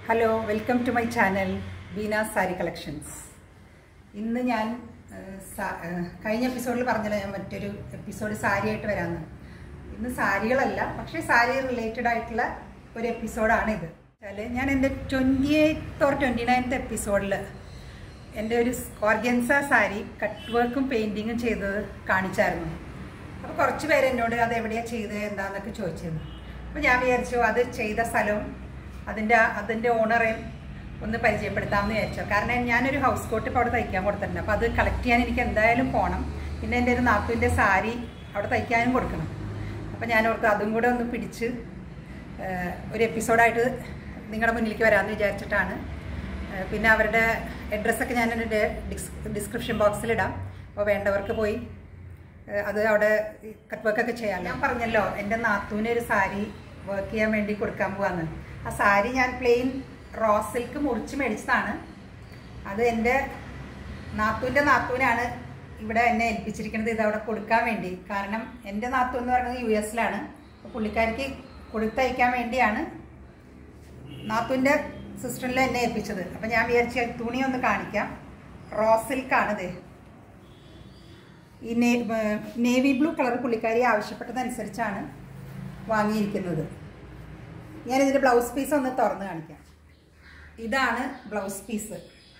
Hello welcome to my channel Beena sari collections ഇന്ന് ഞാൻ ആ, സാ- ആ, കഴിഞ്ഞ എപ്പിസോഡിൽ പറഞ്ഞല്ലോ ഞാൻ മറ്റൊരു എപ്പിസോഡ് സാരി ആയിട്ട് വരാമെന്ന് ഇന്ന് സാരികളല്ല പക്ഷേ സാരി റിലേറ്റഡ് ആയിട്ടുള്ള ഒരു എപ്പിസോഡാണ് ഇത് വെച്ചാൽ ഞാൻ എൻ്റെ twenty eighth or twenty ninth എപ്പിസോഡിൽ എൻ്റെ ഒരു ഓർഗൻസ സാരി കട്ട് വർക്കും പെയിൻറ്റിങ്ങും ചെയ്തത് കാണിച്ചായിരുന്നു അപ്പോൾ കുറച്ച് പേര് എന്നോട് അത് എവിടെയാണ് ചെയ്തത് എന്താണെന്നൊക്കെ ചോദിച്ചിരുന്നു അപ്പോൾ ഞാൻ വിചാരിച്ചു അത് ചെയ്ത സ്ഥലവും അതിൻ്റെ അതിൻ്റെ ഓണറേയും ഒന്ന് പരിചയപ്പെടുത്താമെന്ന് വിചാരിച്ചു കാരണം ഞാനൊരു ഹൗസ് കോട്ട് ഇപ്പോൾ അവിടെ തയ്ക്കാൻ കൊടുത്തിട്ടുണ്ട് അപ്പോൾ അത് കളക്ട് ചെയ്യാൻ എനിക്ക് എന്തായാലും പോകണം പിന്നെ എൻ്റെ ഒരു നാത്തുവിൻ്റെ സാരി അവിടെ തയ്ക്കാനും കൊടുക്കണം അപ്പോൾ ഞാൻ ഓർത്ത് അതും കൂടെ ഒന്ന് പിടിച്ച് ഏഹ്, ഒരു എപ്പിസോഡായിട്ട് നിങ്ങളുടെ മുന്നിലേക്ക് വരാമെന്ന് വിചാരിച്ചിട്ടാണ് ഏഹ്, പിന്നെ അവരുടെ അഡ്രസ്സൊക്കെ ഞാൻ എൻ്റെ ഡിസ് ഡിസ്ക്രിപ്ഷൻ ബോക്സിലിടാം അപ്പോൾ വേണ്ടവർക്ക് പോയി ഏഹ്, അത് അവിടെ കട്ട് വർക്കൊക്കെ ചെയ്യാം ഞാൻ പറഞ്ഞല്ലോ എൻ്റെ നാത്തൂന് ഒരു സാരി വർക്ക് ചെയ്യാൻ വേണ്ടി കൊടുക്കാൻ പോവാന്ന് ആ സാരി ഞാൻ പ്ലെയിൻ റോ സിൽക്ക് മുറിച്ച് മേടിച്ചതാണ് അത് എൻ്റെ നാത്തൂൻ്റെ നാത്തൂനാണ് ഇവിടെ എന്നെ ഏൽപ്പിച്ചിരിക്കുന്നത് ഇത് അവിടെ കൊടുക്കാൻ വേണ്ടി കാരണം എൻ്റെ നാത്തൂൻ എന്ന് പറയുന്നത് യു എസിലാണ് അപ്പോൾ പുള്ളിക്കാരിക്ക് കൊടുത്തയക്കാൻ വേണ്ടിയാണ് നാത്തൂൻ്റെ സിസ്റ്ററിൽ എന്നെ ഏൽപ്പിച്ചത് അപ്പം ഞാൻ വിചാരിച്ച തുണി ഒന്ന് കാണിക്കാം റോ സിൽക്കാണിത് ഈ നേ നേവി ബ്ലൂ കളർ പുള്ളിക്കാരി ആവശ്യപ്പെട്ടതനുസരിച്ചാണ് വാങ്ങിയിരിക്കുന്നത് ഞാനിതിൻ്റെ ബ്ലൗസ് പീസ് ഒന്ന് തുറന്ന് കാണിക്കാം ഇതാണ് ബ്ലൗസ് പീസ്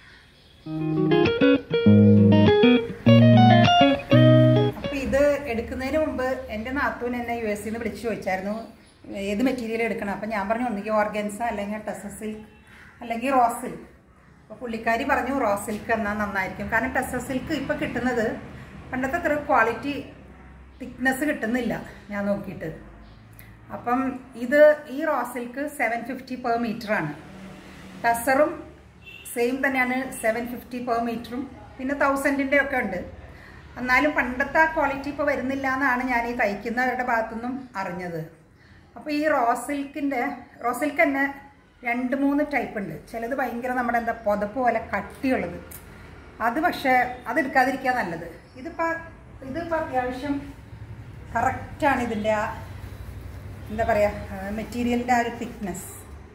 അപ്പോൾ ഇത് എടുക്കുന്നതിന് മുമ്പ് എൻ്റെ നാത്തൂൻ എന്നെ യു എസ് നിന്ന് വിളിച്ച് ചോദിച്ചായിരുന്നു ഏത് മെറ്റീരിയൽ എടുക്കണം അപ്പം ഞാൻ പറഞ്ഞു ഒന്നുകിൽ ഓർഗൻസ അല്ലെങ്കിൽ ടെസ സിൽക്ക് അല്ലെങ്കിൽ റോ സിൽക്ക് അപ്പോൾ പുള്ളിക്കാരി പറഞ്ഞു റോ സിൽക്ക് എന്നാൽ നന്നായിരിക്കും കാരണം ടെസ സിൽക്ക് ഇപ്പോൾ കിട്ടുന്നത് പണ്ടത്തെ അത്ര ക്വാളിറ്റി തിക്നെസ് കിട്ടുന്നില്ല ഞാൻ നോക്കിയിട്ട് അപ്പം ഇത് ഈ raw silk seven fifty per മീറ്ററാണ് ടസറും സെയിം തന്നെയാണ് സെവൻ ഫിഫ്റ്റി പെർ മീറ്ററും പിന്നെ തൗസൻഡിൻ്റെ ഒക്കെ ഉണ്ട് എന്നാലും പണ്ടത്തെ ആ ക്വാളിറ്റി ഇപ്പോൾ വരുന്നില്ല എന്നാണ് ഞാൻ ഈ തയ്ക്കുന്നവരുടെ ഭാഗത്തുനിന്നും അറിഞ്ഞത് അപ്പോൾ ഈ റോ സിൽക്കിൻ്റെ റോ സിൽക്ക് തന്നെ രണ്ട് മൂന്ന് ടൈപ്പ് ഉണ്ട് ചിലത് ഭയങ്കര നമ്മുടെ എന്താ പുതപ്പ് പോലെ കട്ടിയുള്ളത് അത് പക്ഷേ അത് എടുക്കാതിരിക്കുക നല്ലത് ഇതിപ്പോൾ ഇതിപ്പോൾ അത്യാവശ്യം കറക്റ്റാണ് ഇതിൻ്റെ ആ എന്താ പറയുക മെറ്റീരിയലിൻ്റെ ആ ഒരു തിക്നെസ്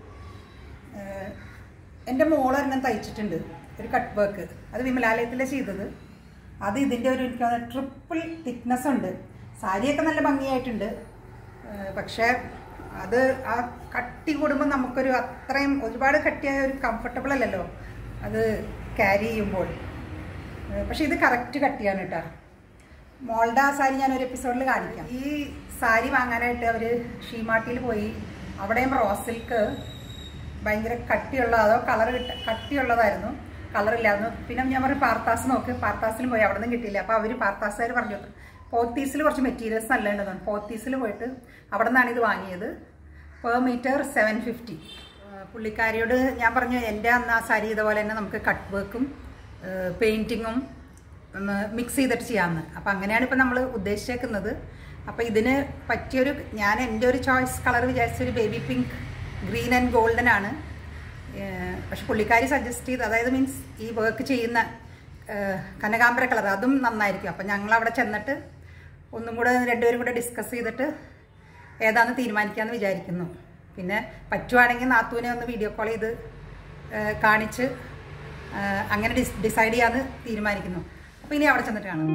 എൻ്റെ മോളൊരെണ്ണം തയ്ച്ചിട്ടുണ്ട് ഒരു കട്ട് വർക്ക് അത് വിമലാലയത്തിലെ ചെയ്തത് അത് ഇതിൻ്റെ ഒരു എനിക്ക് തോന്നുന്നു ട്രിപ്പിൾ തിക്നെസ് ഉണ്ട് സാരിയൊക്കെ നല്ല ഭംഗിയായിട്ടുണ്ട് ഏഹ് പക്ഷേ അത് ആ കട്ടി കൂടുമ്പോൾ നമുക്കൊരു അത്രയും ഒരുപാട് കട്ടിയായ ഒരു കംഫർട്ടബിൾ അല്ലല്ലോ അത് ക്യാരി ചെയ്യുമ്പോൾ ഏഹ് പക്ഷേ ഇത് കറക്റ്റ് കട്ടിയാണ് കേട്ടോ മോളുടെ ആ സാരി ഞാൻ ഒരു എപ്പിസോഡിൽ കാണിക്കാം ഈ സാരി വാങ്ങാനായിട്ട് അവർ ഷീമാട്ടിയിൽ പോയി അവിടെയും റോ സിൽക്ക് ഭയങ്കര കട്ടിയുള്ള അതോ കളർ കിട്ട കട്ടിയുള്ളതായിരുന്നു കളറില്ലായിരുന്നു പിന്നെ ഞാൻ പറഞ്ഞു പാർത്താസ് നോക്ക് പാർത്താസിലും പോയി അവിടെ നിന്നും കിട്ടിയില്ല അപ്പോൾ അവർ പാർത്താസുകാർ പറഞ്ഞു പോത്തീസിൽ കുറച്ച് മെറ്റീരിയൽസ് നല്ല ഉണ്ടെന്ന് പോത്തീസിൽ പോയിട്ട് അവിടെ നിന്നാണ് ഇത് വാങ്ങിയത് പെർ മീറ്റർ സെവൻ ഫിഫ്റ്റി പുള്ളിക്കാരിയോട് ഞാൻ പറഞ്ഞു എൻ്റെ അന്ന് ആ സാരി ഇതുപോലെ തന്നെ നമുക്ക് കട്ട് വർക്കും പെയിൻറ്റിങ്ങും മിക്സ് ചെയ്തിട്ട് ചെയ്യാമെന്ന് അപ്പോൾ അങ്ങനെയാണ് ഇപ്പോൾ നമ്മൾ ഉദ്ദേശിച്ചേക്കുന്നത് അപ്പോൾ ഇതിന് പറ്റിയൊരു ഞാൻ എൻ്റെ ഒരു ചോയ്സ് കളർ വിചാരിച്ചൊരു baby pink green and golden ആണ് ഏഹ് പക്ഷെ പുള്ളിക്കാരി സജസ്റ്റ് ചെയ്ത് അതായത് മീൻസ് ഈ വർക്ക് ചെയ്യുന്ന ഏഹ് കനകാംബര കളർ അതും നന്നായിരിക്കും അപ്പം ഞങ്ങൾ അവിടെ ചെന്നിട്ട് ഒന്നും കൂടെ രണ്ടുപേരും കൂടെ ഡിസ്കസ് ചെയ്തിട്ട് ഏതാണെന്ന് തീരുമാനിക്കാമെന്ന് വിചാരിക്കുന്നു പിന്നെ പറ്റുവാണെങ്കിൽ നാത്തൂനെ ഒന്ന് വീഡിയോ കോൾ ചെയ്ത് ഏഹ് കാണിച്ച് ഏഹ് അങ്ങനെ ഡിസ് ഡിസൈഡ് ചെയ്യാമെന്ന് തീരുമാനിക്കുന്നു അപ്പോൾ ഇനി അവിടെ ചെന്നിട്ട് കാണാം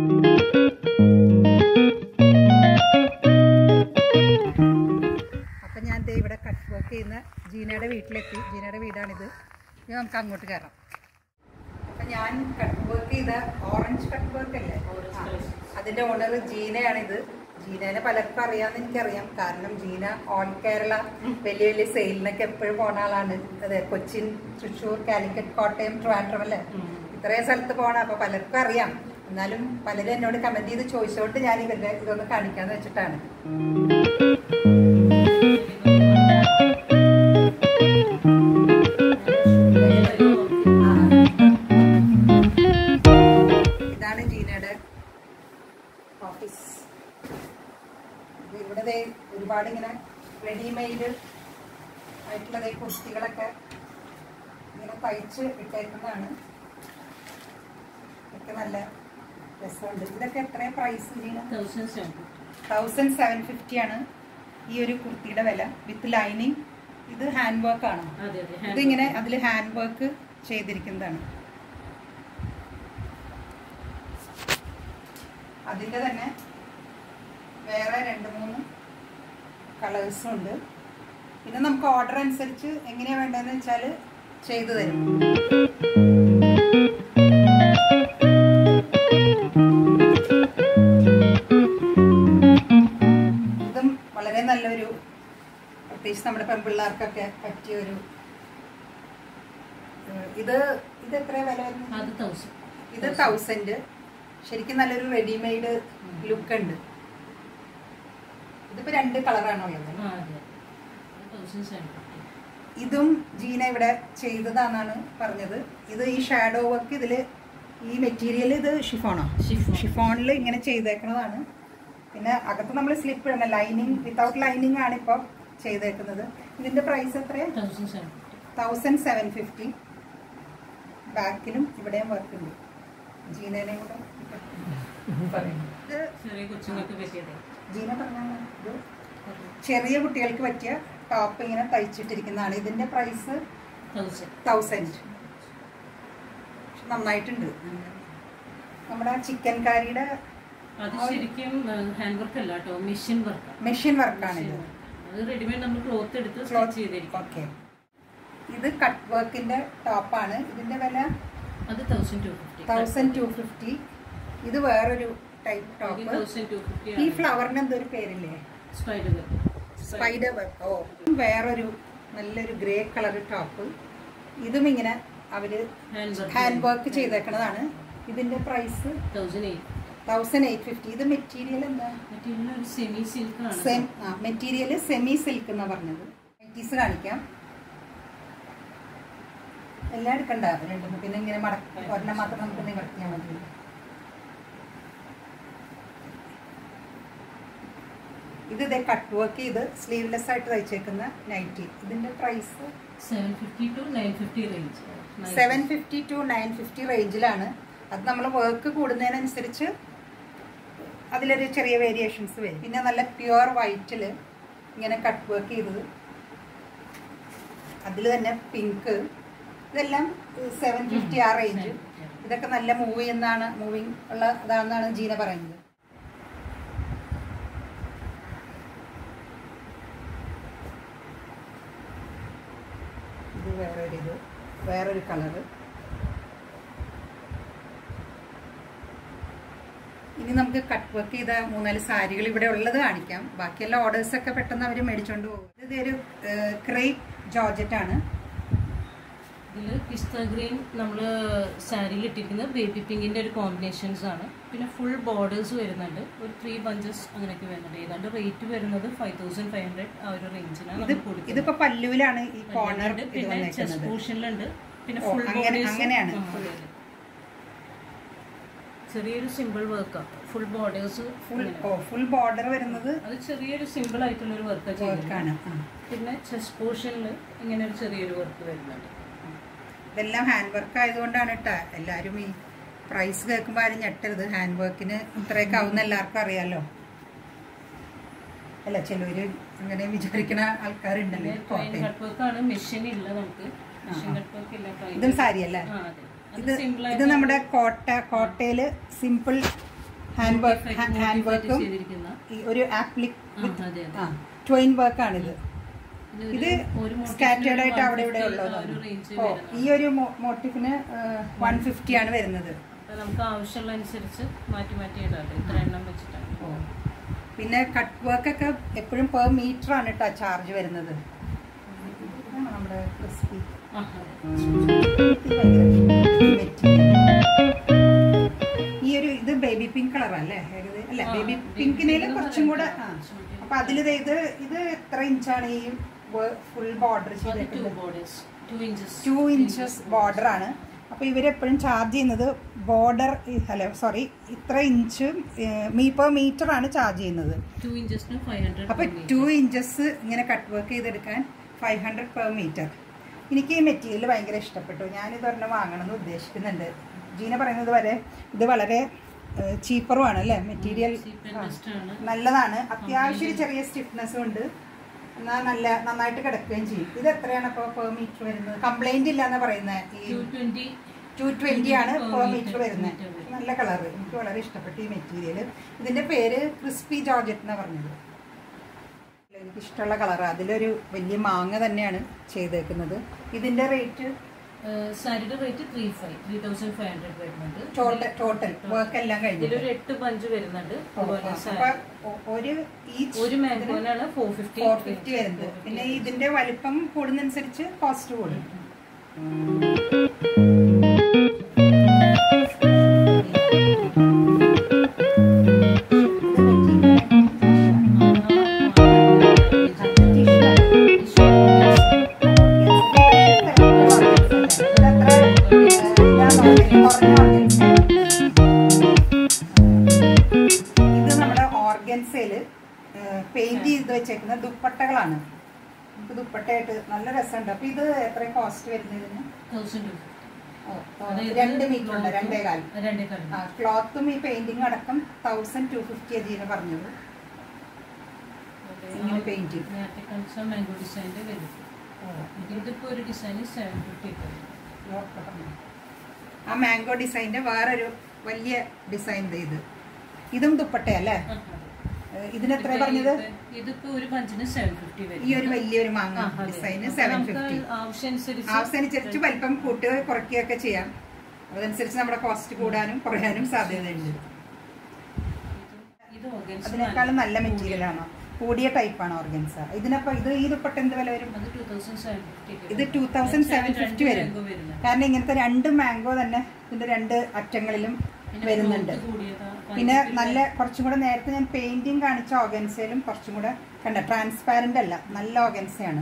അപ്പം ഞാൻ ദേ ഇവിടെ കട്ട് വർക്ക് ചെയ്യുന്ന ജീനയുടെ വീട്ടിലെത്തി ജീനയുടെ വീടാണിത് ഇനി നമുക്ക് അങ്ങോട്ട് കയറാം അപ്പം ഞാൻ കട്ട് വർക്ക് ചെയ്ത ഓറഞ്ച് കട്ട് വർക്ക് അല്ലേ ആ. അതിൻ്റെ ഓണർ ജീനയാണിത് ജീനേനെ പലർക്കും അറിയാമെന്ന് എനിക്കറിയാം കാരണം ജീന ഓൾ കേരള വലിയ വലിയ സെയിലിനൊക്കെ എപ്പോഴും പോണ ആളാണ് അതെ കൊച്ചിൻ തൃശ്ശൂർ കാലിക്കറ്റ് കോട്ടയം ട്രിവാൻഡ്രം അല്ലേ ഇത്രയും സ്ഥലത്ത് പോകണം അപ്പോൾ പലർക്കും അറിയാം എന്നാലും പലരും എന്നോട് കമൻറ്റ് ചെയ്ത് ചോദിച്ചുകൊണ്ട് ഞാൻ ഇവരുടെ ഇതൊന്ന് കാണിക്കാന്ന് വെച്ചിട്ടാണ് ഇതാണ് ജീനയുടെ ഓഫീസ് ഇത് ഇവിടെ ദേ ഒരുപാട് ഇങ്ങനെ റെഡിമെയ്ഡ് ആയിട്ടുള്ള ദേ കുർത്തികളൊക്കെ ഇങ്ങനെ തയ്ച്ച് ഇട്ടേക്കുന്നതാണ് ഇതൊക്കെ നല്ല രസമുണ്ട് ഇതൊക്കെ എത്രയും price Jeena thousand seven fifty ആണ് ഈ ഒരു കുർത്തിയുടെ വില വിത്ത് ലൈനിങ് ഇത് ഹാൻഡ് വർക്ക് ആണ് അതെ അതെ ഇതിങ്ങനെ അതിൽ ഹാൻഡ് വർക്ക് ചെയ്തിരിക്കുന്നതാണ് അതിൻ്റെ തന്നെ വേറെ രണ്ട് മൂന്ന് കളേഴ്സും ഉണ്ട് പിന്നെ നമുക്ക് ഓർഡർ അനുസരിച്ച് എങ്ങനെയാണ് വേണ്ടതെന്ന് വെച്ചാൽ ചെയ്തു തരും ഇതും വളരെ നല്ലൊരു പ്രത്യേകിച്ച് നമ്മുടെ പെൺപിള്ളേർക്കൊക്കെ പറ്റിയ ഒരു ഏഹ് ഇത് ഇത് എത്ര വില വരുന്നത് അത് തൗസൻഡ് ഇത് തൗസൻഡ് ശരിക്കും നല്ലൊരു റെഡിമെയ്ഡ് ലുക്ക് ഉണ്ട് ഇതിപ്പോ രണ്ട് കളറാണുള്ളത് ആ അതെ തൗസൻഡ് സെവൻ ഫിഫ്റ്റി ഇതും ജീന ഇവിടെ ചെയ്തതാണെന്നാണ് പറഞ്ഞത് ഇത് ഈ ഷാഡോ വർക്ക് ഇതില് ഈ മെറ്റീരിയൽ ഇത് ഷിഫോണോ Chiffon. ഷിഫോണിൽ ഇങ്ങനെ ചെയ്തേക്കുന്നതാണ് പിന്നെ അകത്ത് നമ്മൾ സ്ലിപ്പ് ഇടണം ലൈനിങ് വിത്തൗട്ട് ലൈനിങ് ആണ് ഇപ്പോൾ ചെയ്തേക്കുന്നത് ഇതിന്റെ പ്രൈസ് എത്രയാ thousand seven fifty thousand seven fifty ബാക്കിലും ഇവിടെയും വർക്ക് ഉണ്ട് ജീനേനെ കൂടെ ഇത് ചെറിയ കൊച്ചുങ്ങൾക്ക് പറ്റിയത് ജീന പറഞ്ഞാൽ ഇത് ചെറിയ കുട്ടികൾക്ക് പറ്റിയ ടോപ്പ് ഇങ്ങനെ തയ്ച്ചിട്ടിരിക്കുന്നതാണ് ഇതിന്റെ പ്രൈസ് തൗസൻഡ് തൗസൻഡ് നന്നായിട്ടുണ്ട് നമ്മുടെ ചിക്കൻ കറിയുടെ അത് ശരിക്കും ഹാൻഡ് വർക്ക് അല്ല കേട്ടോ മെഷീൻ വർക്കാണ് മെഷീൻ വർക്കാണ് ഇത് അത് റെഡിമെയ്ഡ് നമ്മൾ ക്ലോത്ത് എടുത്ത് Cloth. സ്റ്റിച്ച് ചെയ്തിരിക്കും ഓക്കെ ഇത് കട്ട് വർക്കിന്റെ ടോപ്പാണ് ഇതിന്റെ വില അത് thousand two fifty thousand two fifty ഇത് വേറൊരു ടൈപ്പ് ടോപ്പ് തൗസൻഡ് ടു ഈ ഫിഫ്റ്റി ഫ്ലവറിന് എന്തൊരു പേരില്ലേ സ്പൈഡർ സ്പൈഡർ വെബ് ഓ വേറൊരു നല്ലൊരു ഗ്രേ കളർ ടോപ്പ് ഇതും ഇങ്ങനെ അവര് ഹാൻഡ് വർക്ക് ഹാൻഡ് വർക്ക് ചെയ്തേക്കുന്നതാണ് ഇതിന്റെ price thousand eight thousand eight fifty ഇത് മെറ്റീരിയൽ എന്താ മെറ്റീരിയൽ ഒരു സെമി സിൽക്ക് ആണ് സെം ആ മെറ്റീരിയൽ സെമി സിൽക്ക് എന്നാ പറഞ്ഞത് നൈറ്റീസ് കാണിക്കാം എല്ലാം എടുക്കണ്ട രണ്ടും പിന്നെ ഇങ്ങനെ മടക്കി ഒരെണ്ണം മാത്രം നമുക്ക് നിവർത്തിയാൽ മതി ഇത് ഇതേ കട്ട് വർക്ക് ചെയ്ത് സ്ലീവ്ലെസ് ആയിട്ട് തയ്ച്ചേക്കുന്ന നൈറ്റി ഇതിന്റെ price seven fifty to nine fifty range seven fifty to nine fifty റേഞ്ചിലാണ് അത് നമ്മൾ വർക്ക് കൂടുന്നതിനനുസരിച്ച് അതിലൊരു ചെറിയ വേരിയേഷൻസ് വരും പിന്നെ നല്ല പ്യുവർ വൈറ്റിൽ ഇങ്ങനെ കട്ട് വർക്ക് ചെയ്തത് അതിൽ തന്നെ പിങ്ക് ഇതെല്ലാം സെവൻ ഫിഫ്റ്റി ആ റേഞ്ച് ഇതൊക്കെ നല്ല മൂവ് ചെയ്യുന്നതാണ് മൂവിങ് ഉള്ള ഇതാണെന്നാണ് ജീന പറയുന്നത് ഇത് വേറൊരു ഇത് വേറൊരു കളറ് ഇനി നമുക്ക് കട്ട് വർക്ക് ചെയ്ത മൂന്നാല് സാരികൾ ഇവിടെ ഉള്ളത് കാണിക്കാം ബാക്കിയെല്ലാം ഓർഡേഴ്സ് ഒക്കെ പെട്ടെന്ന് അവർ മേടിച്ചോണ്ട് പോകും ഇത് ഒരു ക്രേപ്പ് ജോർജറ്റ് ആണ് ഇതിൽ പിസ്ത ഗ്രീൻ നമ്മൾ സാരിയിൽ ഇട്ടിരിക്കുന്നത് ബേബി പിങ്കിന്റെ ഒരു കോമ്പിനേഷൻസ് ആണ് പിന്നെ ഫുൾ ബോർഡേഴ്സ് വരുന്നുണ്ട് ഒരു ത്രീ ബഞ്ചസ് അങ്ങനെയൊക്കെ വരുന്നുണ്ട് ഏതാണ്ട് റേറ്റ് വരുന്നത് ഫൈവ് തൗസൻഡ് ഫൈവ് ഹൺഡ്രഡ് ആ ഒരു റേഞ്ചിനാണ് ഇത് നമ്മൾ കൊടുക്കുന്നത് ഇതിപ്പോ പല്ലുവിലാണ് ഈ കോർണർ ഇത് പിന്നെ ചെസ്റ്റ് വന്നേക്കുന്നത് പോർഷനിലുണ്ട് പിന്നെ ഓ, ഫുൾ അങ്ങനെ- അങ്ങനെയാണ്. ചെറിയൊരു സിമ്പിൾ വർക്കാണ് ഫുൾ ബോർഡേഴ്സ് ഫുൾ ഓ ഫുൾ ബോർഡർ വരുന്നത് അത് ചെറിയൊരു സിമ്പിൾ ആയിട്ടുള്ള ഒരു വർക്ക് വർക്കാണ് പിന്നെ ചെസ്റ്റ് പോർഷനിൽ ഇങ്ങനെ ഒരു ചെറിയൊരു വർക്ക് വരുന്നുണ്ട് ഇതെല്ലാം ഹാൻഡ് വർക്ക് ആയതുകൊണ്ടാണ് കേട്ടോ എല്ലാവരും ഈ പ്രൈസ് കേൾക്കുമ്പോൾ ആരും ഞെട്ടരുത് ഹാൻഡ് വർക്കിന് ഇത്രയൊക്കെ ആവുന്ന എല്ലാവർക്കും അറിയാലോ അല്ല ചിലവര് അങ്ങനെ വിചാരിക്കുന്ന ആൾക്കാരുണ്ടല്ലോ പിന്നെ ട്രെയിൻ കോട്ടയം കട്ട് വർക്ക് ആണ് മെഷീൻ ഇല്ല നമുക്ക് മെഷീൻ കട്ട് വർക്ക് ഇല്ല ട്രെയിൻ ഇതും സാരി അല്ലേ ആ അതെ ഇത് ഇത് നമ്മുടെ കോട്ട കോട്ടയില് സിമ്പിൾ ഹാൻഡ് വർക്ക് ഹാൻഡ് വർക്കും ചെയ്തിരിക്കുന്ന ഈ ഒരു ആപ്ലി ആ, അതെ അതെ ആ ട്വൈൻ വർക്കാണിത് ഇത് ഒരു സ്കാറ്റേർഡ് ആയിട്ട് അവിടെ ഇവിടെ 150 ഉള്ളത് ആ ഒരു range ഓ വരുന്നത്. ഈ ഒരു മോട്ടിഫിന് വൺ ഫിഫ്റ്റി ആണ് വരുന്നത് അപ്പൊ നമുക്ക് ആവശ്യമുള്ള അനുസരിച്ച് മാറ്റി മാറ്റി ഇടാം ഇത്ര എണ്ണം വെച്ചിട്ടാണ് ഓ പിന്നെ കട്ട് വർക്ക് ഒക്കെ എപ്പോഴും പെർ മീറ്റർ ആണ് കേട്ടോ ചാർജ് വരുന്നത് ഇതാണ് നമ്മുടെ ക്രിസ്പി ആ, അതെ. ഈ ഒരു ഇത് ബേബി പിങ്ക് കളർ അല്ലേ ഏകദേശം അല്ല ആ, ബേബി baby പിങ്കിനേലും pink കുറച്ചും കൂടെ എന്ന് ആ പറയുന്നത്. അപ്പൊ അതിൽ ഇത് ഇത് എത്ര ഇഞ്ചാണ് ഈ ഫുൾ ബോർഡർ അത് two ചെയ്തേക്കുന്നത് borders, two inches. Two inches border ആണ് അപ്പോൾ ഇവരെപ്പോഴും ചാർജ് ചെയ്യുന്നത് ബോർഡർ അല്ല സോറി ഇത്ര ഇഞ്ച് മീ പെർ മീറ്റർ ആണ് ചാർജ് ചെയ്യുന്നത് Two inches to 500 അപ്പോൾ per meter. ടു ഇഞ്ചസ് ഇങ്ങനെ കട്ട് വർക്ക് ചെയ്തെടുക്കാൻ ഫൈവ് ഹൺഡ്രഡ് പെർ മീറ്റർ എനിക്ക് ഈ മെറ്റീരിയൽ ഭയങ്കര ഇഷ്ടപ്പെട്ടു ഞാനിത് ഒരെണ്ണം വാങ്ങണമെന്ന് ഉദ്ദേശിക്കുന്നുണ്ട് ജീന പറയുന്നത് വരെ ഇത് വളരെ ചീപ്പറുമാണ് അല്ലേ മെറ്റീരിയൽ Cheap and best ആണ്. നല്ലതാണ് അത്യാവശ്യം ഒരു ചെറിയ സ്റ്റിഫ്നെസ്സും ഉണ്ട് എന്നാൽ നല്ല നന്നായിട്ട് കിടക്കുകയും ചെയ്യും ഇത് എത്രയാണ് അപ്പോൾ പെർ മീറ്റർ വരുന്നത് കംപ്ലൈന്റ് ഇല്ല എന്ന് പറയുന്നത് ഈ ടു ട്വന്റി ടു ട്വന്റി ആണ് Per പെർ meter, മീറ്റർ വരുന്നത് meter വരും. നല്ല കളർ എനിക്ക് വളരെ ഇഷ്ടപ്പെട്ടു ഈ മെറ്റീരിയൽ ഇതിന്റെ പേര് ക്രിസ്പി ജോർജറ്റ് എന്നാ പറഞ്ഞത് എനിക്ക് ഇഷ്ടമുള്ള കളർ അതിലൊരു വലിയ മാങ്ങ തന്നെയാണ് ചെയ്തേക്കുന്നത് ഇതിന്റെ റേറ്റ് സാരിയുടെ rate three five three thousand five hundred വരുന്നുണ്ട് ടോട്ടൽ ടോട്ടൽ വർക്ക് എല്ലാം കഴിഞ്ഞിട്ട് ഇതിലൊരു എട്ട് പഞ്ച് വരുന്നുണ്ട് അതുപോലെ അപ്പൊ സാരി ഒ- ഒരു ഈച്ച് ഒരു മാംഗോനാണ് ഫോർ ഫിഫ്റ്റി ഫോർ ഫിഫ്റ്റി വരുന്നത് പിന്നെ ഇതിന്റെ വലിപ്പം കൂടുന്നതനുസരിച്ച് കോസ്റ്റ് കൂടും ഇത് നമ്മുടെ ഓർഗൻസയില് പെയിന്റ് ചെയ്ത് വെച്ചേക്കുന്ന ദുപ്പട്ടകളാണ് നമുക്ക് ദുപ്പട്ടയായിട്ട് നല്ല രസമുണ്ട് അപ്പൊ ഇത് എത്ര കോസ്റ്റ് വരുന്നത് ഇതിന് തൗസൻഡ് ഓ, ഓ, രണ്ട് മീറ്റർ ഉണ്ട് രണ്ടേ കാൽ രണ്ടേ കാൽ ആ ക്ലോത്തും ഈ പെയിന്റിംഗ് അടക്കം തൗസൻഡ് ടു ഫിഫ്റ്റി അജീന പറഞ്ഞത് ഇങ്ങനെ paint ചെയ്യും. നേരത്തെ കാണിച്ച മാംഗോ ഡിസൈനിന്റെ വരും ഇതിപ്പോ ഒരു ഡിസൈൻ സെവൻ ഫിഫ്റ്റി ആ മാംഗോ ഡിസൈൻ്റെ വേറൊരു വലിയ ഡിസൈൻ ഇത് ഇതും ദുപ്പട്ടയല്ലേ ഏഹ് ഇതിനെത്ര പറഞ്ഞത് ഇതിപ്പോ ഒരു പഞ്ചിന് സെവൻ ഫിഫ്റ്റി വരും ഈ ഒരു വലിയൊരു മാങ്ങ ആ, അതെ. ഡിസൈന് അപ്പൊ സെവൻ നമുക്ക് ഫിഫ്റ്റി ആവശ്യമനുസരിച്ച് ആവശ്യമനുസരിച്ച് വലിപ്പം കൂട്ടുക കുറയ്ക്കുകയൊക്കെ ചെയ്യാം അതനുസരിച്ച് നമ്മുടെ കോസ്റ്റ് കൂടാനും കുറയാനും സാധ്യതയുണ്ട് ഇത് ഓർഗൻസ് അതിനേക്കാളും നല്ല മെറ്റീരിയൽ ആണോ കൂടിയ ടൈപ്പാണ് ഓർഗൻസ ഇതിനപ്പോ ഇത് ഈ ദുപ്പട്ട എന്ത് വില വരും അത് ടൂ തൗസൻഡ് സെവൻ ഫിഫ്റ്റി ഇത് ടൂ തൗസൻഡ് സെവൻ ഫിഫ്റ്റി വരും കാരണം ഇങ്ങനത്തെ രണ്ട് മാംഗോ തന്നെ ഇതിന്റെ രണ്ട് അറ്റങ്ങളിലും വരുന്നുണ്ട് പിന്നെ നല്ല കുറച്ചും കൂടെ നേരത്തെ ഞാൻ പെയിന്റിങ് കാണിച്ച ഓർഗൻസയിലും കുറച്ചും കൂടെ കണ്ട ട്രാൻസ്പാരന്റ് അല്ല നല്ല ഓർഗൻസയാണ്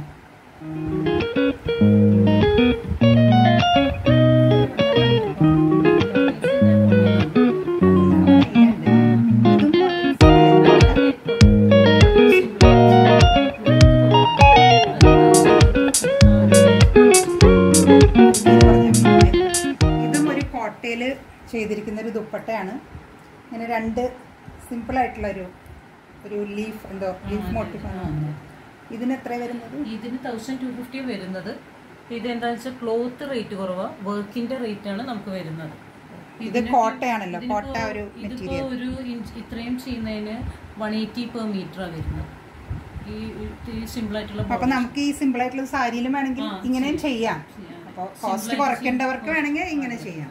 ഇതും ഒരു കോട്ടയിൽ ചെയ്തിരിക്കുന്ന ഒരു ദുപ്പട്ടയാണ് ഇങ്ങനെ രണ്ട് സിമ്പിൾ ആയിട്ടുള്ള ഒരു ഒരു ലീഫ് എന്തോ ലീഫ് അതെ. മോട്ടിഫാണ് ഇതിന് എത്ര വരുന്നത് ഇതിന് തൗസൻഡ് ടു ഫിഫ്റ്റി വരുന്നത് ഇത് എന്താണെന്ന് വെച്ചാൽ ക്ലോത്ത് റേറ്റ് കുറവാ വർക്കിന്റെ റേറ്റ് ആണ് നമുക്ക് വരുന്നത് ഇത് ഇതിനിപ്പോ- കോട്ടയാണല്ലോ, ഇതിനിപ്പോ- കോട്ട ഒരു ഇതിപ്പോ material. ഒരു ഇഞ്ച് ഇത്രയും ചെയ്യുന്നതിന് വൺ എയ്റ്റി പെർ മീറ്റർ വരുന്നത് ഈ ഈ സിമ്പിൾ ആയിട്ടുള്ള അപ്പൊ നമുക്ക് ഈ സിമ്പിൾ ആയിട്ടുള്ള സാരിയിലും വേണമെങ്കിൽ ആ, ഇങ്ങനെയും ചെയ്യാം ചെയ്യാം. അപ്പോൾ Simple കോസ്റ്റ് ആയിട്ട് കുറയ്ക്കേണ്ടവർക്ക് ചെയ്യാം. വേണമെങ്കിൽ ഇങ്ങനെ ചെയ്യാം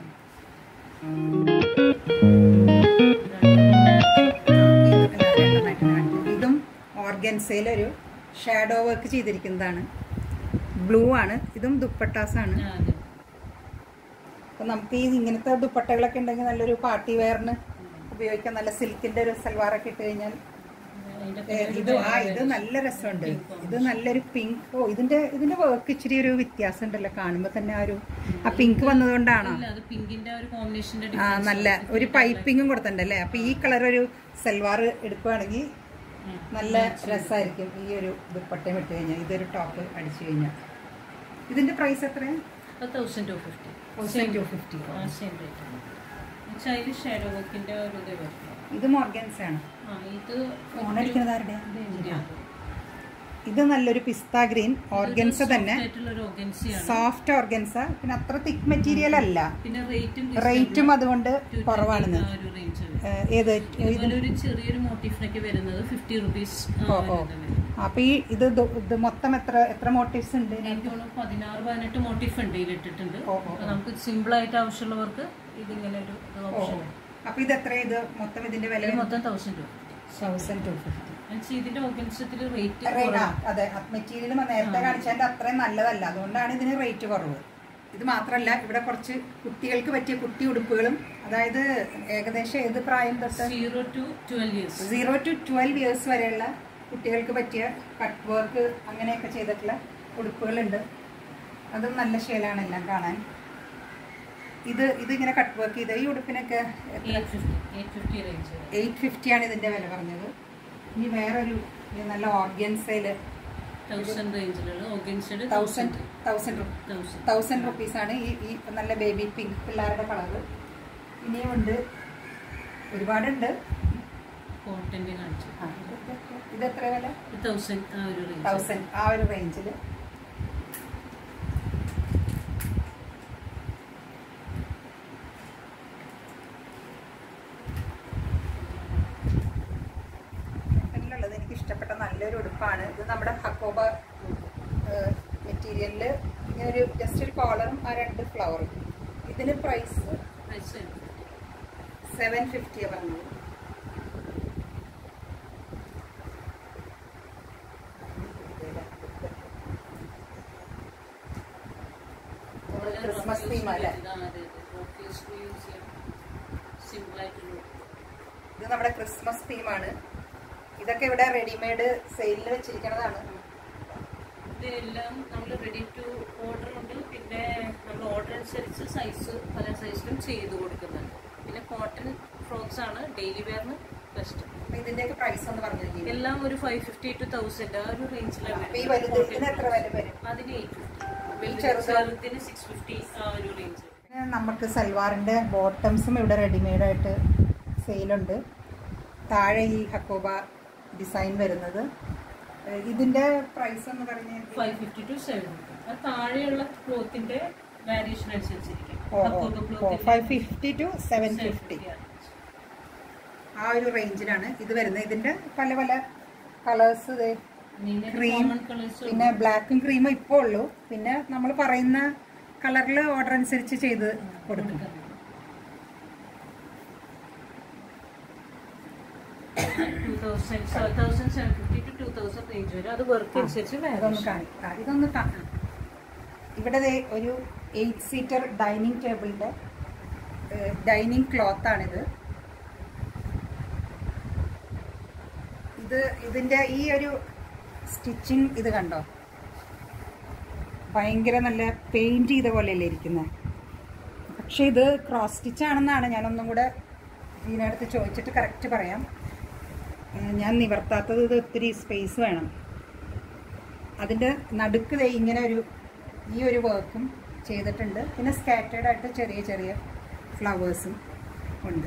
ഇതും ഓർഗൻസയിലൊരു ഷാഡോ വർക്ക് ചെയ്തിരിക്കുന്നതാണ് ബ്ലൂ ആണ് ഇതും ദുപ്പട്ടാസ് ആണ് ആ, അതെ. അപ്പൊ നമുക്ക് ഈ ഇങ്ങനത്തെ ദുപ്പട്ടകളൊക്കെ ഉണ്ടെങ്കിൽ നല്ലൊരു പാർട്ടി വെയറിന് ഉപയോഗിക്കാൻ നല്ല സിൽക്കിന്റെ ഒരു സൽവാറൊക്കെ ഇട്ട് കഴിഞ്ഞാൽ അതിന്റെ ഏ, ഇത് ആ ഇത് നല്ല രസമുണ്ട് ഇത് നല്ലൊരു പിങ്ക് ഓ ഇതിന്റെ ഇതിന്റെ വർക്ക് ഇച്ചിരി ഒരു വ്യത്യാസം ഉണ്ടല്ലോ കാണുമ്പോൾ തന്നെ ആ ഒരു ആ പിങ്ക് വന്നതുകൊണ്ടാണോ ഇല്ല, അത് പിങ്കിന്റെ ഒരു കോമ്പിനേഷന്റെ ആ നല്ല ഒരു പൈപ്പിങ്ങും കൊടുത്തിട്ടുണ്ടല്ലേ അപ്പൊ ഈ കളർ ഒരു സൽവാർ എടുക്കുവാണെങ്കിൽ നല്ല രസമായിരിക്കും ഈ ഒരു ദുപ്പട്ടയും ഇട്ട് കഴിഞ്ഞാൽ ഇതൊരു ടോപ്പ് അടിച്ചു കഴിഞ്ഞാൽ ഇതിന്റെ പ്രൈസ് എത്രയാണ് thousand two fifty thousand two fifty same rate അതിൽ ഷാഡോ വർക്കിന്റെ ഒരു ഇത് വരും ഇത് മോർഗൻസ് ആണ് ആ ഇത് ഫോൺ അടിക്കുന്നത് ആരുടെ ഇത് ഇതിന്റെയാണ്. ഇത് നല്ലൊരു പിസ്ത ഗ്രീൻ ഓർഗൻസ ഇതൊരു തന്നെ soft ആയിട്ടുള്ള ഒരു ഓർഗൻസിയാണ് സോഫ്റ്റ് ഓർഗൻസ പിന്നെ അത്ര തിക്ക് മെറ്റീരിയൽ അല്ല പിന്നെ റേറ്റും റേറ്റും അതുകൊണ്ട് കുറവാണെന്ന് ഒരു റേഞ്ച് ഏഹ് ഏത് ഇതുപോലെ ഒരു ചെറിയൊരു മോട്ടീഫിനൊക്കെ വരുന്നത് ഫിഫ്റ്റി റുപ്പീസ് ഓ ഓ അപ്പൊ ഈ ഇത് ദു- ഇത് മൊത്തം എത്ര എത്ര മോട്ടീവ്സ് ഉണ്ട് എനിക്ക് തോന്നുന്നു പതിനാറ് പതിനെട്ട് മോട്ടീഫ് ഉണ്ട് ഇതിലിട്ടിട്ടുണ്ട് ഓ, ഓ, അപ്പൊ നമുക്ക് സിമ്പിൾ ആയിട്ട് ആവശ്യമുള്ളവർക്ക് ഇതിങ്ങനെ ഒരു ഓ ഓപ്ഷൻ അപ്പൊ ഇത് എത്ര ഇത് മൊത്തം ഇതിന്റെ വില ഇത് മൊത്തം തൗസൻഡ് രൂപ തൗസൻഡ് ടു ഫിഫ്റ്റി എന്നുവെച്ചാൽ ഇതിന്റെ ഓർഗൻസത്തിൽ റേറ്റ് അതെ മെറ്റീരിയൽ നേരത്തെ കാണിച്ചതിന്റെ അത്രയും നല്ലതല്ല അതുകൊണ്ടാണ് ഇതിന് റേറ്റ് കുറവ് ഇത് മാത്രമല്ല ഇവിടെ കുറച്ച് കുട്ടികൾക്ക് പറ്റിയ കുട്ടി ഉടുപ്പുകളും അതായത് ഏകദേശം ഏത് പ്രായം തൊട്ട് zero to twelve years zero to twelve years വരെയുള്ള കുട്ടികൾക്ക് പറ്റിയ കട്ട് വർക്ക് അങ്ങനെയൊക്കെ ചെയ്തിട്ടുള്ള ഉടുപ്പുകളുണ്ട് അതും നല്ല ശീലമാണ് എല്ലാം കാണാൻ ഇത് ഇതിങ്ങനെ കട്ട് വർക്ക് ചെയ്ത ഈ ഉടുപ്പിനൊക്കെ eight fifty eight fifty range eight ഫിഫ്റ്റിയാണ് ഇതിന്റെ വില പറഞ്ഞത് ഇനി വേറൊരു ഇത് നല്ല ഓർഗൻസയില് തൗസൻഡ് റേഞ്ചിലുള്ള ഓർഗൻസയുടെ തൗസൻഡ് തൗസൻഡ് തൗസൻഡ് തൗസൻഡ് റുപ്പീസാണ് ഈ ഈ നല്ല ബേബി പിങ്ക് പിള്ളേരുടെ കളറ് ഇനിയും ഉണ്ട് ഒരുപാടുണ്ട് കോട്ടൻ്റെ കാണിച്ചു ആ, ഇതൊക്കെ- ഇത് എത്ര വില തൗസൻഡ് ആ ഒരു റേഞ്ച് തൗസൻഡ് ആ ഒരു റേഞ്ചിൽ ഉള്ളത് എനിക്ക് ഇഷ്ടപ്പെട്ട നല്ലൊരു ഉടുപ്പാണ് ഇത് നമ്മുടെ ഹക്കോബ മെറ്റീരിയലിൽ ഇങ്ങനെ ഒരു ജസ്റ്റ് ഒരു കോളറും ആ രണ്ട് ഫ്ലവറും ഇതിന് പ്രൈസ് പ്രൈസ് സെവൻ ഫിഫ്റ്റിയാണ് പറഞ്ഞത് ക്രിസ്മസ് തീം അല്ലേ സിമ്പിളായിട്ടുള്ള ഇത് നമ്മുടെ ക്രിസ്മസ് തീമാണ് ഇതൊക്കെ ഇവിടെ റെഡിമെയ്ഡ് സെയിലിൽ വെച്ചിരിക്കുന്നതാണ് ഇതെല്ലാം നമ്മൾ റെഡി ടു ഓർഡർ ഉണ്ട് പിന്നെ നമ്മൾ ഓർഡർ അനുസരിച്ച് സൈസ് പല സൈസിലും ചെയ്ത് കൊടുക്കുന്നുണ്ട് പിന്നെ കോട്ടൺ ഫ്രോക്സ് ആണ് ഡെയിലി വെയറിന് ബെസ്റ്റ് അപ്പൊ ഇതിന്റെയൊക്കെ പ്രൈസ് ഒന്ന് പറഞ്ഞിരിക്കും എല്ലാം ഒരു ഫൈവ് ഫിഫ്റ്റി ടു തൗസൻഡ് ആ ഒരു റേഞ്ചിലാണ് അപ്പൊ ഈ വലുത് ഇതിന് എത്ര വില വരും അതിന് എയ്റ്റ് ഈ ഫിഫ്റ്റി ചെറുത്? ചെറുതിന് സിക്സ് ഫിഫ്റ്റി ആ ഒരു റേഞ്ച് പിന്നെ നമുക്ക് സൽവാറിന്റെ ബോട്ടംസും ഇവിടെ റെഡിമെയ്ഡ് ആയിട്ട് സെയിലുണ്ട് താഴെ ഈ ഹക്കോബ ഡിസൈൻ വരുന്നത് ഏഹ് ഇതിന്റെ പ്രൈസ് എന്ന് പറഞ്ഞ ഫൈവ് ഫിഫ്റ്റി ടു സെവൻ ആ താഴെയുള്ള ക്ലോത്തിന്റെ വാരിയേഷൻ അനുസരിച്ചിരിക്കും five fifty to seven fifty ആ ഒരു റേഞ്ചിലാണ് ഇത് വരുന്നത് ഇതിന്റെ പല പല കളേഴ്സ് Cream, കോമൺ കളേഴ്സ് പിന്നെ ബ്ലാക്കും ക്രീമും ഇപ്പോൾ ഉള്ളൂ പിന്നെ നമ്മൾ പറയുന്ന കളറിൽ ഓർഡർ അനുസരിച്ച് ചെയ്ത് കൊടുക്കും two thousand thousand seven fifty two two thousand range വരും അത് വർക്ക് അനുസരിച്ച് ഇതൊന്ന് variation. കാണിക്കാം ഇതൊന്ന് കാണാം ഇവിടെ ദേ ഒരു എയ്റ്റ് സീറ്റർ ഡൈനിങ് ടേബിളിന്റെ ഡൈനിങ് ക്ലോത്ത് ആണിത് ഇത് ഇതിന്റെ ഈ ഒരു സ്റ്റിച്ചിങ് ഇത് കണ്ടോ ഭയങ്കര നല്ല പെയിന്റ് ചെയ്ത പോലെയല്ലേ ഇരിക്കുന്നത് പക്ഷെ ഇത് ക്രോസ് സ്റ്റിച്ച് ആണെന്നാണ് ഞാനൊന്നും കൂടെ ഇതിനടുത്ത് ചോദിച്ചിട്ട് കറക്റ്റ് പറയാം ഏഹ് ഞാൻ നിവർത്താത്തത് ഇത് ഒത്തിരി സ്പേസ് വേണം അതിൻ്റെ നടുക്ക് ദേ ഇങ്ങനെ ഒരു ഈ ഒരു വർക്കും ചെയ്തിട്ടുണ്ട് പിന്നെ സ്കാറ്റേഡ് ആയിട്ട് ചെറിയ ചെറിയ ഫ്ലവേഴ്സും ഉണ്ട്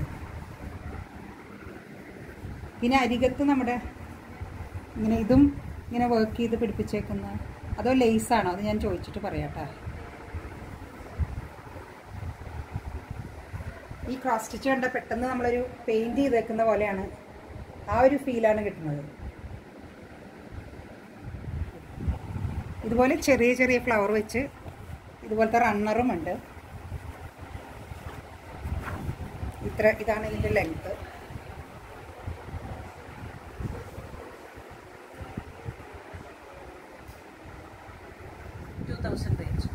പിന്നെ അരികത്ത് നമ്മുടെ ഇങ്ങനെ ഇതും ഇങ്ങനെ വർക്ക് ചെയ്ത് പിടിപ്പിച്ചേക്കുന്ന അതോ ലേസ് ആണോ അത് ഞാൻ ചോദിച്ചിട്ട് പറയാട്ടാ ഈ ക്രോസ് സ്റ്റിച്ച് കണ്ട പെട്ടെന്ന് നമ്മളൊരു പെയിന്റ് ചെയ്തേക്കുന്ന പോലെയാണ് ആ ഒരു ഫീലാണ് കിട്ടുന്നത് ഇതുപോലെ ചെറിയ ചെറിയ ഫ്ലവർ വെച്ച് ഇതുപോലത്തെ റണ്ണറും ഉണ്ട് ഇത്ര ഇതാണ് ഇതിന്റെ length two thousand range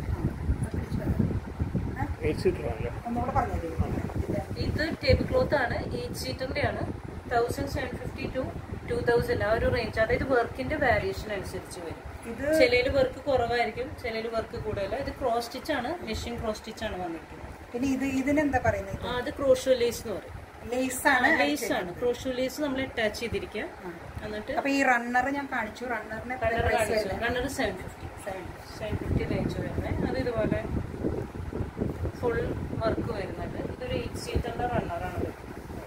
eight seater ആണല്ലേ ഒന്നുകൂടെ പറഞ്ഞത് ഇത് ടേബിൾ ക്ലോത്ത് ആണ് എയ്റ്റ് സീറ്ററിന്റെ ആണ് thousand seven fifty two two thousand ആ ഒരു റേഞ്ച് അതായത് വർക്കിന്റെ വാരിയേഷൻ അനുസരിച്ച് വരും ഇത് ചിലയില് വർക്ക് കുറവായിരിക്കും ചിലയില് വർക്ക് കൂടുതല ഇത് ക്രോസ് സ്റ്റിച്ച് ആണ് മെഷീൻ ക്രോസ് സ്റ്റിച്ച് ആണ് വന്നിരിക്കുന്നത് പിന്നെ ഇത് ഇതിനെന്താ പറയുന്നത് ആ, അത് ക്രോഷോ ലേസ് എന്ന് പറയും ലേസ് ആണ് ലേസ് ആണ് ക്രോഷോ ലേസ് നമ്മൾ അറ്റാച്ച് ചെയ്തിരിക്കുക എന്നിട്ട് അപ്പൊ ഈ റണ്ണർ ഞാൻ കാണിച്ചു റണ്ണറിന് റണ്ണർ പ്രൈസ് കാണിച്ചു വരുന്നത് runner seven fifty seven fifty range വരുന്നത് അത് ഇതുപോലെ ഫുൾ വർക്ക് വരുന്നുണ്ട് ഇതൊരു എയ്റ്റ് സീറ്ററിന്റെ റണ്ണറാണ് വരുന്നത്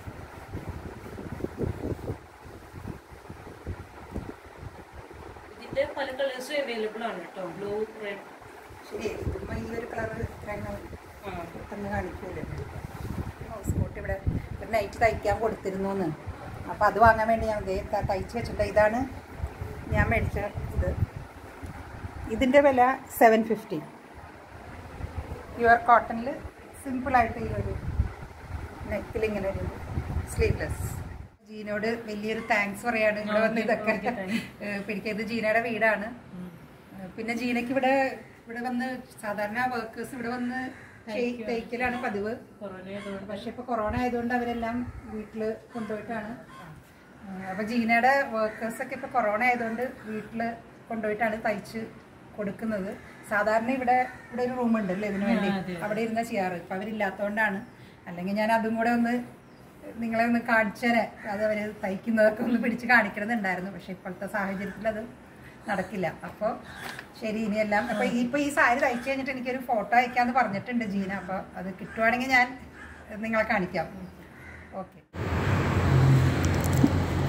ഇതിന്റെ പല കളേഴ്സും അവൈലബിൾ ആണ് കേട്ടോ ബ്ലൂ റെഡ് ശരി ഇതുമ്പോ ഈ ഒരു കളർ പെട്ടെന്ന് കാണിക്കൂലേ ഹൗസ് കോട്ട് ഇവിടെ ഒരു നൈറ്റ് തയ്ക്കാൻ കൊടുത്തിരുന്നു എന്ന് അപ്പോൾ അത് വാങ്ങാൻ വേണ്ടി ഞാൻ ദേ ത- തയ്ച്ച് വെച്ചിട്ട് ഇതാണ് ഞാൻ മേടിച്ച ഇത് ഇതിൻ്റെ വില സെവൻ ഫിഫ്റ്റി പ്യുവർ കോട്ടണിൽ സിമ്പിളായിട്ട് ഈ ഒരു നെക്കിൽ ഇങ്ങനെ ഒരു സ്ലീവ്ലെസ് ജീനോട് വലിയൊരു താങ്ക്സ് പറയാണ് ഇവിടെ വന്ന് ഇതൊക്കെ Okay, thank ഏഹ് പിടിക്കുക ഇത് ജീനയുടെ വീടാണ് ഏഹ് പിന്നെ ജീനയ്ക്ക് ഇവിടെ ഇവിടെ വന്ന് സാധാരണ വർക്കേഴ്സ് ഇവിടെ വന്ന് ചെയ്- തയ്ക്കലാണ് പതിവ് കൊറോണ ആയതുകൊണ്ട് പക്ഷെ ഇപ്പൊ കൊറോണ ആയതുകൊണ്ട് അവരെല്ലാം വീട്ടില് കൊണ്ടുപോയിട്ടാണ് ഏഹ് അപ്പൊ ജീനയുടെ വർക്കേഴ്സ് ഒക്കെ ഇപ്പൊ കൊറോണ ആയതുകൊണ്ട് വീട്ടില് കൊണ്ടുപോയിട്ടാണ് തയ്ച്ച് കൊടുക്കുന്നത് സാധാരണ ഇവിടെ ഇവിടെ ഒരു റൂം ഉണ്ടല്ലേ ഇതിനു വേണ്ടി ആ, അതെ. അവിടെ ഇരുന്ന ചെയ്യാറ് ഇപ്പൊ അവരില്ലാത്തതുകൊണ്ടാണ് അല്ലെങ്കിൽ ഞാൻ അതും കൂടെ ഒന്ന് നിങ്ങളെ ഒന്ന് കാണിച്ചേരെ അത് അവര് തയ്ക്കുന്നതൊക്കെ ഒന്ന് പിടിച്ച് കാണിക്കണമെന്നുണ്ടായിരുന്നു പക്ഷെ ഇപ്പോഴത്തെ സാഹചര്യത്തിൽ അത് നടക്കില്ല അപ്പോൾ ശരി ഇനിയെല്ലാം അപ്പോൾ ഇപ്പൊ ഈ സാരി തയ്ച്ചു കഴിഞ്ഞിട്ട് എനിക്കൊരു ഫോട്ടോ അയക്കാന്ന് പറഞ്ഞിട്ടുണ്ട് ജീന അപ്പോൾ അത് കിട്ടുവാണെങ്കിൽ ഞാൻ നിങ്ങളെ കാണിക്കാം ഓക്കെ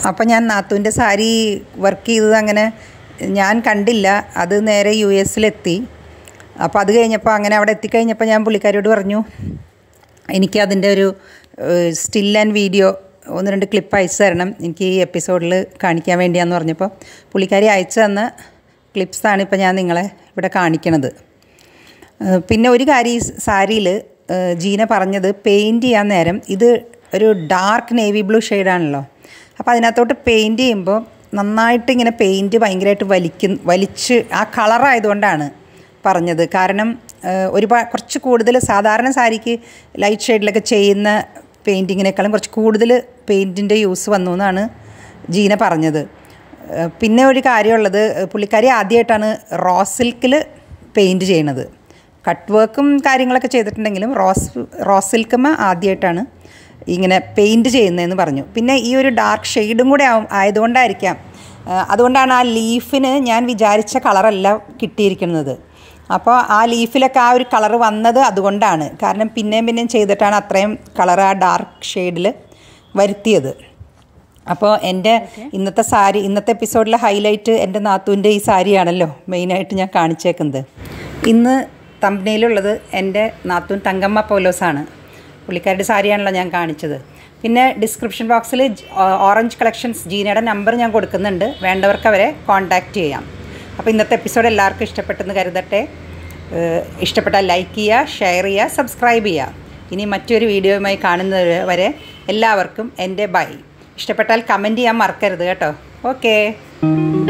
അപ്പോൾ ഞാൻ നാത്തൂൻ്റെ സാരി വർക്ക് ചെയ്തത് അങ്ങനെ ഞാൻ കണ്ടില്ല അത് നേരെ യു എസിലെത്തി അപ്പോൾ അത് കഴിഞ്ഞപ്പോൾ അങ്ങനെ അവിടെ എത്തിക്കഴിഞ്ഞപ്പോൾ ഞാൻ പുള്ളിക്കാരോട് പറഞ്ഞു എനിക്ക് അതിൻ്റെ ഒരു സ്റ്റിൽ ആൻഡ് വീഡിയോ ഒന്ന് രണ്ട് ക്ലിപ്പ് അയച്ചു തരണം എനിക്ക് ഈ എപ്പിസോഡിൽ കാണിക്കാൻ വേണ്ടിയാന്ന് പറഞ്ഞപ്പോൾ പുള്ളിക്കാരി അയച്ചു തന്ന ക്ലിപ്സാണ് ഇപ്പോൾ ഞാൻ നിങ്ങളെ ഇവിടെ കാണിക്കണത് ഏഹ് പിന്നെ ഒരു കാര്യം ഈ സാരിയിൽ ജീന പറഞ്ഞത് പെയിൻറ്റ് ചെയ്യാൻ നേരം ഇത് ഒരു ഡാർക്ക് നേവി ബ്ലൂ ഷെയ്ഡാണല്ലോ അപ്പോൾ അതിനകത്തോട്ട് പെയിൻറ്റ് ചെയ്യുമ്പോൾ നന്നായിട്ട് ഇങ്ങനെ പെയിൻറ്റ് ഭയങ്കരമായിട്ട് വലിക്കും വലിച്ച് ആ കളറായതുകൊണ്ടാണ് പറഞ്ഞത് കാരണം ഏഹ് ഒരുപാട് കുറച്ച് കൂടുതൽ സാധാരണ സാരിക്ക് ലൈറ്റ് ഷെയ്ഡിലൊക്കെ ചെയ്യുന്ന പെയിൻറ്റിങ്ങിനേക്കാളും കുറച്ച് കൂടുതൽ പെയിൻറ്റിൻ്റെ യൂസ് വന്നു എന്നാണ് ജീന പറഞ്ഞത് ഏഹ് പിന്നെ ഒരു കാര്യമുള്ളത് പുള്ളിക്കാരി ആദ്യമായിട്ടാണ് റോ സിൽക്കിൽ പെയിൻറ്റ് ചെയ്യണത് കട്ട് വർക്കും കാര്യങ്ങളൊക്കെ ചെയ്തിട്ടുണ്ടെങ്കിലും റോസ് റോസ് സിൽക്കമ്മ ആദ്യമായിട്ടാണ് ഇങ്ങനെ പെയിൻറ്റ് ചെയ്യുന്നതെന്ന് പറഞ്ഞു പിന്നെ ഈ ഒരു ഡാർക്ക് ഷെയ്ഡും കൂടെ ആവും ആയതുകൊണ്ടായിരിക്കാം ആ, അതുകൊണ്ടാണ് ആ ലീഫിന് ഞാൻ വിചാരിച്ച കളറല്ല കിട്ടിയിരിക്കുന്നത് അപ്പോൾ ആ ലീഫിലൊക്കെ ആ ഒരു കളർ വന്നത് അതുകൊണ്ടാണ് കാരണം പിന്നെയും പിന്നെയും ചെയ്തിട്ടാണ് അത്രയും കളർ ആ ഡാർക്ക് ഷെയ്ഡിൽ വരുത്തിയത് അപ്പോൾ എൻ്റെ ഇന്നത്തെ സാരി ഇന്നത്തെ എപ്പിസോഡിലെ ഹൈലൈറ്റ് എൻ്റെ നാത്തൂൻ്റെ ഈ സാരിയാണല്ലോ മെയിനായിട്ട് ഞാൻ കാണിച്ചേക്കുന്നത് ഇന്ന് തമ്പനയിലുള്ളത് എൻ്റെ നാത്തൂൻ തങ്കമ്മ പൗലോസാണ് പുള്ളിക്കാരുടെ സാരിയാണല്ലോ ഞാൻ കാണിച്ചത് പിന്നെ ഡിസ്ക്രിപ്ഷൻ ബോക്സിൽ ഓറഞ്ച് കളക്ഷൻസ് ജീനയുടെ നമ്പർ ഞാൻ കൊടുക്കുന്നുണ്ട് വേണ്ടവർക്ക് അവരെ കോൺടാക്റ്റ് ചെയ്യാം അപ്പോൾ ഇന്നത്തെ എപ്പിസോഡ് എല്ലാവർക്കും ഇഷ്ടപ്പെട്ടെന്ന് കരുതട്ടെ ഏഹ് ഇഷ്ടപ്പെട്ടാൽ ലൈക്ക് ചെയ്യുക ഷെയർ ചെയ്യുക സബ്സ്ക്രൈബ് ചെയ്യുക ഇനി മറ്റൊരു വീഡിയോയുമായി കാണുന്നത് വരെ എല്ലാവർക്കും എൻ്റെ ബൈ ഇഷ്ടപ്പെട്ടാൽ കമൻറ്റ് ചെയ്യാൻ മറക്കരുത് കേട്ടോ ഓക്കേ